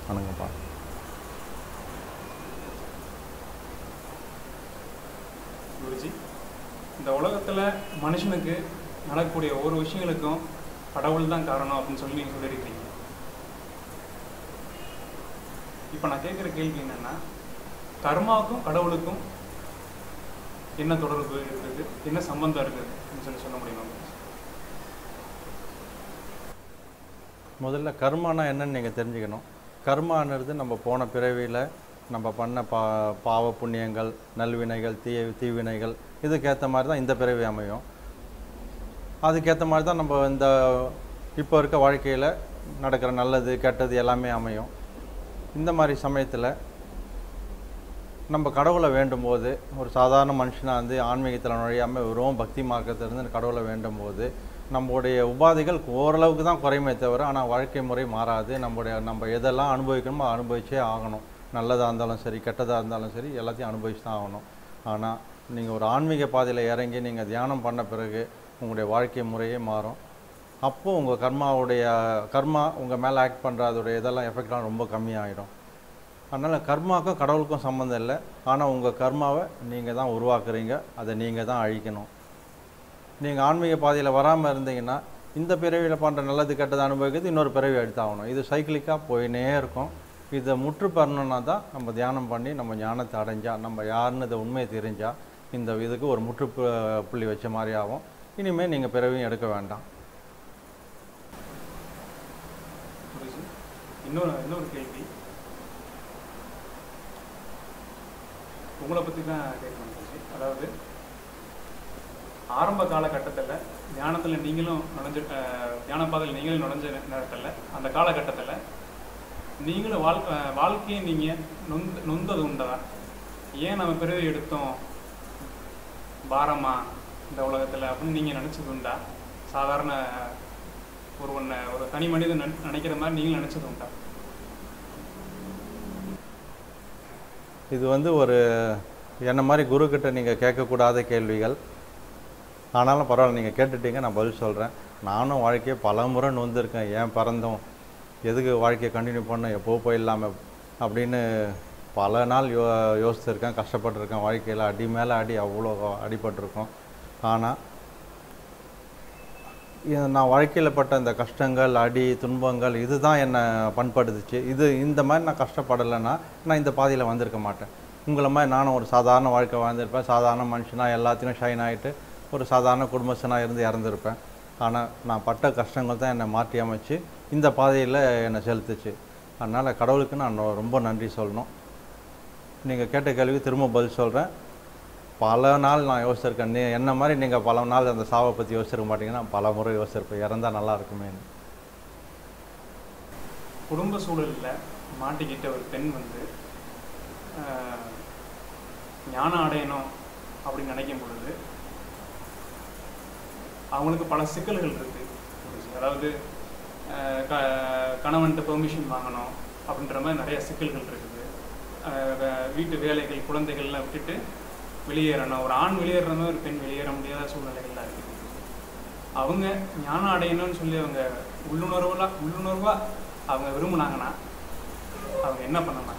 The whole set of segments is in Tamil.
வணக்கம்ப்பா குருஜி இந்த உலகத்தில் மனுஷனுக்கு நடக்கக்கூடிய ஒவ்வொரு விஷயங்களுக்கும் கடவுள் தான் காரணம் அப்படின்னு சொல்லி நீங்கள் சொல்லியிருக்கீங்க இப்போ நான் கேட்குற கேள்வி என்னன்னா கர்மாவுக்கும் கடவுளுக்கும் என்ன தொடர்பு இருக்குது என்ன சம்பந்தம் இருக்குது அப்படின்னு சொல்லி சொல்ல முடியுமா முதல்ல கர்மானா என்னன்னு நீங்கள் தெரிஞ்சுக்கணும் கர்மான்றது நம்ம போன பிறவியில் நம்ம பண்ண பா பாவ புண்ணியங்கள் நல்வினைகள் தீய தீவினைகள் இதுக்கேற்ற மாதிரி தான் இந்த பிறவி அமையும் அதுக்கேற்ற மாதிரி தான் நம்ம இந்த இப்போ இருக்க வாழ்க்கையில் நடக்கிற நல்லது கெட்டது எல்லாமே அமையும் இந்த மாதிரி சமயத்தில் நம்ம கடவுளை வேண்டும் போது ஒரு சாதாரண மனுஷனாக வந்து ஆன்மீகத்தில் நுழையாமல் வெறும் பக்தி மார்க்கத்திலிருந்து கடவுளை வேண்டும் போது நம்முடைய உபாதைகள் ஓரளவுக்கு தான் குறையுமே தவிர ஆனால் வாழ்க்கை முறை மாறாது நம்முடைய நம்ம எதெல்லாம் அனுபவிக்கணுமோ அனுபவிச்சே ஆகணும் நல்லதாக இருந்தாலும் சரி கெட்டதாக இருந்தாலும் சரி எல்லாத்தையும் அனுபவிச்சு தான் ஆகணும் ஆனால் நீங்கள் ஒரு ஆன்மீக பாதையில் இறங்கி நீங்கள் தியானம் பண்ண பிறகு உங்களுடைய வாழ்க்கை முறையே மாறும் அப்போது உங்கள் கர்மாவுடைய கர்மா உங்கள் மேலே ஆக்ட் பண்ணுற அதோடைய இதெல்லாம் எஃபெக்ட்லாம் ரொம்ப கம்மியாகிடும் அதனால் கர்மாவுக்கும் கடவுளுக்கும் சம்மந்தம் இல்லை ஆனால் உங்கள் கர்மாவை நீங்கள் தான் உருவாக்குறீங்க அதை நீங்கள் தான் அழிக்கணும் நீங்கள் ஆன்மீக பாதையில் வராமல் இருந்தீங்கன்னா இந்த பிறவியில் பண்ணுற நல்லது கெட்டது அனுபவிக்கிறது இன்னொரு பிறவி எடுத்தாகணும் இது சைக்கிளிக்காக போயினே இருக்கும் இதை முற்று பெறணுன்னா தான் நம்ம தியானம் பண்ணி நம்ம ஞானத்தை அடைஞ்சால் நம்ம யாருன்னு இதை உண்மையை தெரிஞ்சால் இந்த இதுக்கு ஒரு முற்று பு- புள்ளி வச்ச மாதிரி ஆகும் இனிமேல் நீங்கள் பிறவியும் எடுக்க வேண்டாம் குருஜி இன்னொரு இன்னொரு கேள்வி உங்களை பற்றி தான் கேட்கணும் குருஜி அதாவது ஆரம்ப காலகட்டத்தில் தியானத்தில் நீங்களும் நுழைஞ்ச அஹ், தியான பாதையில் நீங்களும் நுழைஞ்ச நேரத்தில் அந்த காலகட்டத்தில் நீங்களும் வாழ் அஹ், வாழ்க்கையை நீங்கள் நொந்து நொந்தது உண்டா ஏன் நம்ம பிறவி எடுத்தோம் பாரமா இந்த உலகத்தில் அப்படின்னு நீங்கள் நினச்சது உண்டா சாதாரண ஒரு ஒன்றை ஒரு தனி மனிதன் நினை- நினைக்கிற மாதிரி நீங்களும் நினச்சது உண்டா இது வந்து ஒரு என்ன மாதிரி குருக்கிட்ட நீங்கள் கேட்கக்கூடாத கேள்விகள் ஆனாலும் பரவாயில்ல நீங்கள் கேட்டுட்டீங்க நான் பதில் சொல்கிறேன் நானும் வாழ்க்கையை பல முறை நொந்திருக்கேன் ஏன் பிறந்தோம் எதுக்கு வாழ்க்கையை கண்டினியூ பண்ண எப்போ போயிடலாமே அப்படின்னு பல நாள் யோ யோசிச்சிருக்கேன் கஷ்டப்பட்டிருக்கேன் வாழ்க்கையில் அடி மேலே அடி அவ்வளோ அடிபட்டிருக்கோம் ஆனால் இது நான் வாழ்க்கையில் பட்ட இந்த கஷ்டங்கள் அடி துன்பங்கள் இதுதான் என்னை பண்படுத்துச்சு இது இந்த மாதிரி நான் கஷ்டப்படலைன்னா நான் இந்த பாதையில் வந்திருக்க மாட்டேன் உங்களை மாதிரி நானும் ஒரு சாதாரண வாழ்க்கை வாழ்ந்திருப்பேன் சாதாரண மனுஷனாக எல்லாத்தையும் ஷைன் ஆகிட்டு ஒரு சாதாரண குடும்பஸ்தனாக இருந்து இறந்துருப்பேன் ஆனால் நான் பட்ட கஷ்டங்கள் தான் என்னை மாற்றி அமைச்சு இந்த பாதையில் என்னை செலுத்துச்சு அதனால் கடவுளுக்கு நான் ரொம்ப நன்றி சொல்லணும் நீங்கள் கேட்ட கேள்வி திரும்ப பதில் சொல்கிறேன் பல நாள் நான் யோசிச்சிருக்கேன் நீ என்ன மாதிரி நீங்கள் பல நாள் அந்த சாவை பற்றி யோசிச்சிருக்க மாட்டீங்கன்னா பல முறை யோசிச்சிருப்பேன் இறந்தா நல்லா இருக்குமேன்னு குடும்ப சூழலில் மாட்டிக்கிட்ட ஒரு பெண் வந்து ஆஹ், ஞானம் அடையணும் அப்படின்னு நினைக்கும் பொழுது அவங்களுக்கு பல சிக்கல்கள் இருக்கு அதாவது ஆஹ், க கணவன்கிட்ட பெர்மிஷன் வாங்கணும் அப்படின்ற மாதிரி நிறைய சிக்கல்கள் இருக்குது ஆஹ், வே- வீட்டு வேலைகள் குழந்தைகள்லாம் விட்டுட்டு வெளியேறணும் ஒரு ஆண் வெளியேற மாதிரி ஒரு பெண் வெளியேற முடியாத சூழ்நிலைகள்லாம் இருக்குது அவங்க ஞானம் அடையணும்னு சொல்லி அவங்க உள்ளுணர்வுல உள்ளுணர்வா அவங்க விரும்புனாங்கன்னா அவங்க என்ன பண்ணலாம்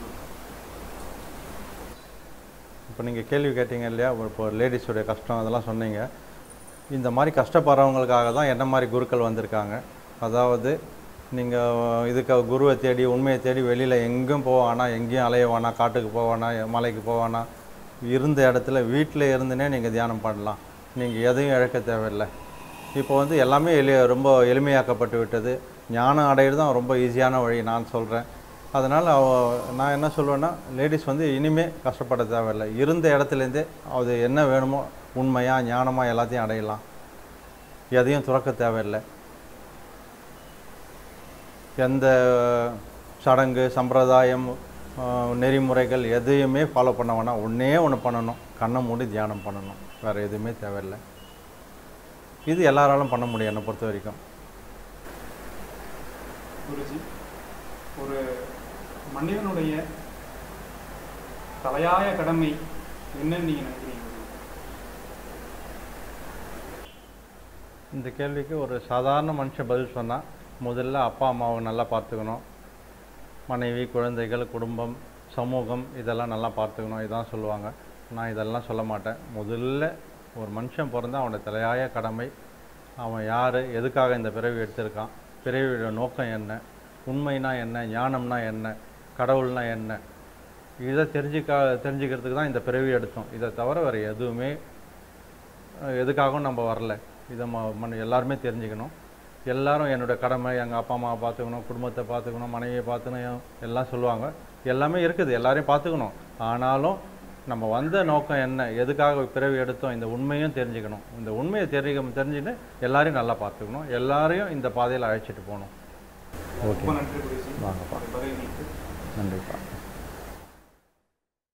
இப்போ நீங்கள் கேள்வி கேட்டீங்க இல்லையா இப்போ லேடிஸுடைய கஷ்டம் அதெல்லாம் சொன்னீங்க இந்த மாதிரி கஷ்டப்படுறவங்களுக்காக தான் என்ன மாதிரி குருக்கள் வந்திருக்காங்க அதாவது நீங்கள் இதுக்கு குருவை தேடி உண்மையை தேடி வெளியில் எங்கேயும் போவானா எங்கேயும் அலைய வேணாம் காட்டுக்கு போவானா மலைக்கு போவானா இருந்த இடத்துல வீட்டில் இருந்துனே நீங்கள் தியானம் பண்ணலாம் நீங்கள் எதையும் இழக்க தேவையில்லை இப்போ வந்து எல்லாமே எளிய ரொம்ப எளிமையாக்கப்பட்டு விட்டது ஞானம் அடையிறது தான் ரொம்ப ஈஸியான வழி நான் சொல்கிறேன் அதனால் நான் என்ன சொல்லுவேன்னா லேடிஸ் வந்து இனிமே கஷ்டப்பட தேவையில்லை இருந்த இடத்துலேருந்தே அது என்ன வேணுமோ உண்மையாக ஞானமாக எல்லாத்தையும் அடையலாம் எதையும் துறக்க தேவையில்லை எந்த சடங்கு சம்பிரதாயம் ஆஹ், நெறிமுறைகள் எதையுமே ஃபாலோ பண்ண வேணாம் ஒன்றே ஒன்று பண்ணணும் கண்ணை மூடி தியானம் பண்ணணும் வேறு எதுவுமே தேவையில்லை இது எல்லாராலும் பண்ண முடியும் என்னை பொறுத்த வரைக்கும் குருஜி ஒரு மனிதனுடைய தலையாய கடமை என்னன்னு நீங்க நினைக்கிறீங்க இந்த கேள்விக்கு ஒரு சாதாரண மனுஷன் பதில் சொன்னால் முதல்ல அப்பா அம்மாவை நல்லா பார்த்துக்கணும் மனைவி குழந்தைகள் குடும்பம் சமூகம் இதெல்லாம் நல்லா பார்த்துக்கணும் இதான் சொல்லுவாங்க நான் இதெல்லாம் சொல்ல மாட்டேன் முதல்ல ஒரு மனுஷன் பிறந்தா அவனோட தலையாய கடமை அவன் யார் எதுக்காக இந்த பிறவி எடுத்திருக்கான் பிறவியோட நோக்கம் என்ன உண்மைனா என்ன ஞானம்னா என்ன கடவுள்னா என்ன இதை தெரிஞ்சுக்கா தெரிஞ்சுக்கிறதுக்கு தான் இந்த பிறவி எடுத்தோம் இதை தவிர வேறு எதுவுமே அஹ், எதுக்காகவும் நம்ம வரல இதை ம மன எல்லாருமே தெரிஞ்சுக்கணும் எல்லாரும் என்னோட கடமை எங்கள் அப்பா அம்மாவை பார்த்துக்கணும் குடும்பத்தை பார்த்துக்கணும் மனைவியை பார்த்துக்கணும் எல்லாம் சொல்லுவாங்க எல்லாமே இருக்குது எல்லாரையும் பார்த்துக்கணும் ஆனாலும் நம்ம வந்த நோக்கம் என்ன எதுக்காக பிறவி எடுத்தோம் இந்த உண்மையும் தெரிஞ்சுக்கணும் இந்த உண்மையை தெரிஞ்சுக்க தெரிஞ்சுட்டு எல்லாரையும் நல்லா பார்த்துக்கணும் எல்லாரையும் இந்த பாதையில் அழைச்சிட்டு போகணும் ஓகே ரொம்ப நன்றி குருஜி வாங்கப்பா பதில்களுக்கு நன்றிப்பா